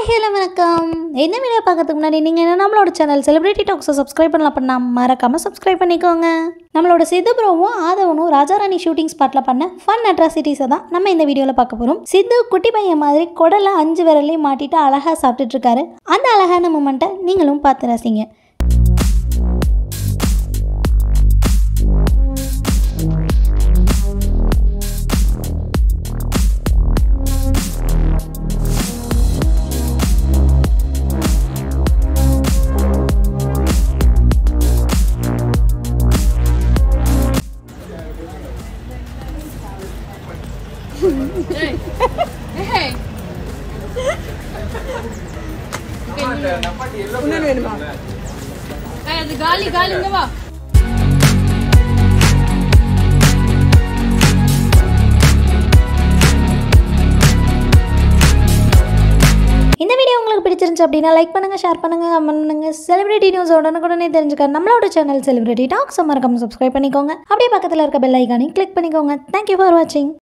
hello வணக்கம் என்ன video பார்க்கறதுக்கு முன்னாடி நீங்கள் என்ன நம்மளோட சேனல் செலிபிரிட்டி டாக்ஸை சப்ஸ்கிரைப் பண்ணலாம் பண்ணா மறக்காமல் சப்ஸ்கிரைப் பண்ணிக்கோங்க நம்மளோட சித்து ப்ரோவும் ஆதவனும் ராஜாராணி ஷூட்டிங் ஸ்பாட்டில் பண்ண ஃபன் அட்ராசிட்டிஸை தான் நம்ம இந்த வீடியோவில் பார்க்க போகிறோம் சித்து குட்டி பையன் மாதிரி குடலை அஞ்சு விரலையும் மாட்டிட்டு அழகாக சாப்பிட்டுட்டு இருக்காரு அந்த அழகான மூமெண்ட்டை நீங்களும் பார்த்து ரசிங்க ஏய், அது காலி காலி இங்க வா இந்த வீடியோ உங்களுக்கு பிடிச்சிருந்துச்சு அப்படின்னா லைக் பண்ணுங்கள் ஷேர் பண்ணுங்கள் கமெண்ட் பண்ணுங்கள் செலிபிரிட்டி நியூஸ் உடனுக்குடனே தெரிஞ்சுக்க நம்மளோட சேனல் செலிபிரிட்டி டாக்ஸ் மறக்காம சப்ஸ்கிரைப் பண்ணிக்கோங்க அப்படியே பக்கத்தில் இருக்க பெல் ஐக்கானையும் கிளிக் பண்ணிக்கோங்க தேங்க்யூ ஃபார் வாட்சிங்